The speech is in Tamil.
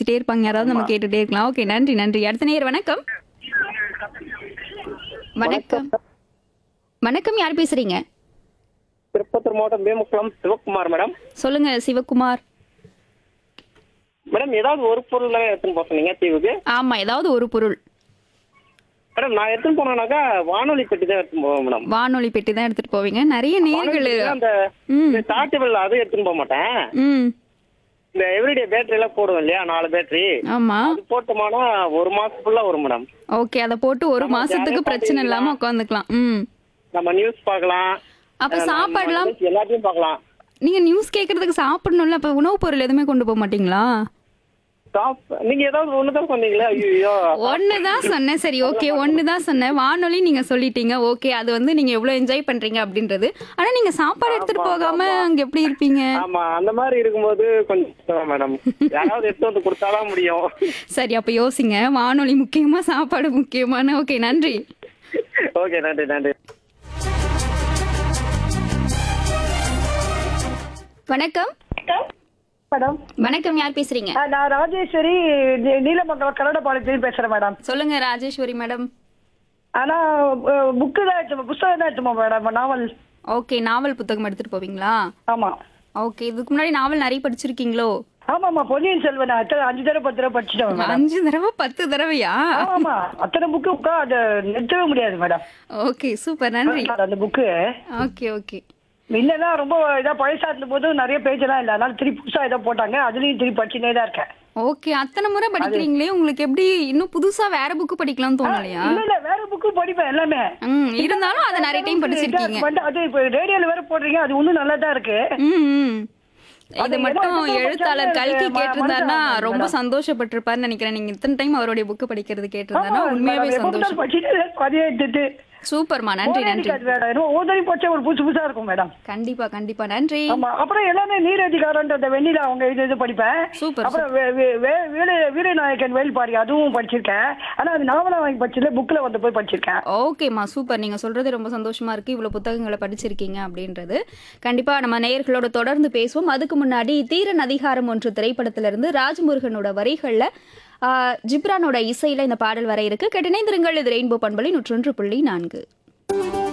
பேசிட்டே இருப்பாங்க யாராவது நம்ம கேட்டுட்டே இருக்கலாம் ஓகே நன்றி நன்றி அடுத்த நேர் வணக்கம் வணக்கம் வணக்கம் யார் பேசுறீங்க திருப்பத்தூர் மாவட்டம் வேமுக்குளம் சிவகுமார் மேடம் சொல்லுங்க சிவகுமார் மேடம் ஏதாவது ஒரு பொருள் எடுத்துன்னு போக சொன்னீங்க தீவுக்கு ஆமா ஏதாவது ஒரு பொருள் மேடம் நான் எடுத்துன்னு போனேனாக்கா வானொலி பெட்டி தான் எடுத்துன்னு போவேன் மேடம் வானொலி பெட்டி தான் எடுத்துட்டு போவீங்க நிறைய நேர்கள் வானொலி பெட்டி அந்த ம் சார்ஜபிள் அது எடுத்துன்னு போக மாட்டேன் ம் இந்த எவ்ரிடே பேட்டரி எல்லாம் போடுவோம் இல்லையா நாலு பேட்டரி ஆமா அது போட்டோம்னா ஒரு மாசம் ஃபுல்லா வரும் மேடம் ஓகே அதை போட்டு ஒரு நம்ம மாசத்துக்கு ஜாலியா பிரச்சனை இல்லாம பாத்துக்கலாம். உட்காந்துக்கலாம் ம் நம்ம நியூஸ் பார்க்கலாம் அப்ப அஹ் சாப்பாடுலாம் நம்ம எல்லாத்தையும் பார்க்கலாம் நீங்க நியூஸ் கேக்குறதுக்கு சாப்பிடணும்ல அப்ப உணவுப் பொருள் எதுவுமே கொண்டு போக மாட்டீங்களா சாப் நீங்க ஏதாவது ஒண்ணுதான் சொன்னீங்களே ஐயோ ஒண்ணுதான் சொன்னேன் சரி ஓகே ஒண்ணுதான் சொன்னேன் வானொலி நீங்க சொல்லிட்டீங்க ஓகே அது வந்து நீங்க எவ்வளவு என்ஜாய் பண்றீங்க அப்படின்றது ஆனா நீங்க சாப்பாடு எடுத்துட்டு போகாம அங்க எப்படி இருப்பீங்க ஆமா அந்த மாதிரி இருக்கும்போது கொஞ்சம் மேடம் யாராவது எடுத்து வந்து கொடுத்தாதான் முடியும் சரி அப்ப யோசிங்க வானொலி முக்கியமா சாப்பாடு முக்கியமான ஓகே நன்றி ஓகே நன்றி நன்றி வணக்கம் மேடம் வணக்கம் யார் பேசுறீங்க ஆ, நான் ராஜேஸ்வரி நீ- நீலமங்கலம் கன்னடபாளையத்துலேருந்து பேசுறேன் மேடம் சொல்லுங்க ராஜேஸ்வரி மேடம் ஆனா புக்கு தான் எடுத்துமா புஸ்தகம் தான் எடுத்துமா மேடம் நாவல் ஓகே நாவல் புத்தகம் எடுத்துட்டு போவீங்களா ஆமா ஓகே இதுக்கு முன்னாடி நாவல் நிறைய படிச்சிருக்கீங்களோ ஆமாமா பொன்னியின் செல்வன் நான் அத்தனை அஞ்சு தடவை பத்து தடவை படிச்சுட்டேன் மேடம் அஞ்சு தடவை பத்து தடவையா ஆமா அத்தனை புக்கு உட்கா அதை நிறுத்தவே முடியாது மேடம் ஓகே சூப்பர் நன்றி அந்த புக்கு ஓகே ஓகே முன்னெல்லாம் ரொம்ப இதா பழசா இருந்த போது நிறைய பேஜ் எல்லாம் இல்ல அதனால திருப்பி புதுசா ஏதோ போட்டாங்க அதுலயும் திருப்பி படிச்சுனே தான் இருக்கேன் ஓகே அத்தனை முறை படிக்கிறீங்களே உங்களுக்கு எப்படி இன்னும் புதுசா வேற புக்கு படிக்கலாம்னு தோணலையா இல்ல இல்ல வேற புக்கு படிப்பேன் எல்லாமே ம் இருந்தாலும் அதை நிறைய டைம் படிச்சிருக்கீங்க வந்து அது இப்ப ரேடியோல வேற போடுறீங்க அது இன்னும் நல்லா தான் இருக்கு ம் ம். இது அது மட்டும் ஏதோ எழுத்தாளர் படிச்சாலே கல்கி ம- கேட்டிருந்தாருன்னா மனசு ரொம்ப ஆனந்தம் சந்தோஷப்பட்டிருப்பாருன்னு நினைக்கிறேன் நீங்க இத்தனை டைம் அவருடைய புக்கு படிக்கிறது கேட்டிருந்தாருன்னா ஆமா, உண்மையாவே மேடம், எப்ப சந்தோஷம் பார்த்தாலும் படிச்சுட்டே இருக்கேன், அதே எடுத்துட்டு. சூப்பர்மா நன்றி போரே நன்றி அடிக்காது மேடம். என்னமோ ஓதறி போச்சே ஒரு புதுசு புதுசா இருக்கும் மேடம் கண்டிப்பா கண்டிப்பா நன்றி ஆமா அப்புறம் எல்லாமே நீரதிகாரன்ற அந்த வெண்ணிலா அவங்க இது இது படிப்பேன் சூப்பர், அப்புறம் வே- வே- வே- வீர- வீரநாயகன் வேல்பாரி அதுவும் படிச்சிருக்கேன் ஆனா அது நாவலா வாங்கி படிச்சதுல புக்ல வந்து போய் படிச்சிருக்கேன் ஓகேம்மா சூப்பர் நீங்க சொல்றது ரொம்ப சந்தோஷமா இருக்கு இவ்வளவு புத்தகங்களை படிச்சிருக்கீங்க அப்படின்றது கண்டிப்பா நம்ம நேயர்களோட தொடர்ந்து பேசுவோம் அதுக்கு முன்னாடி தீரன் அதிகாரம் ஒன்று திரைப்படத்திலிருந்து ராஜமுருகனோட வரிகள்ல ஆ, ஜிப்ரானோட இசையில இந்த பாடல் வர இருக்கு கேட்டினைந்திருங்கள் இது ரெயின்போ பண்பலை நூற்றொன்று புள்ளி நான்கு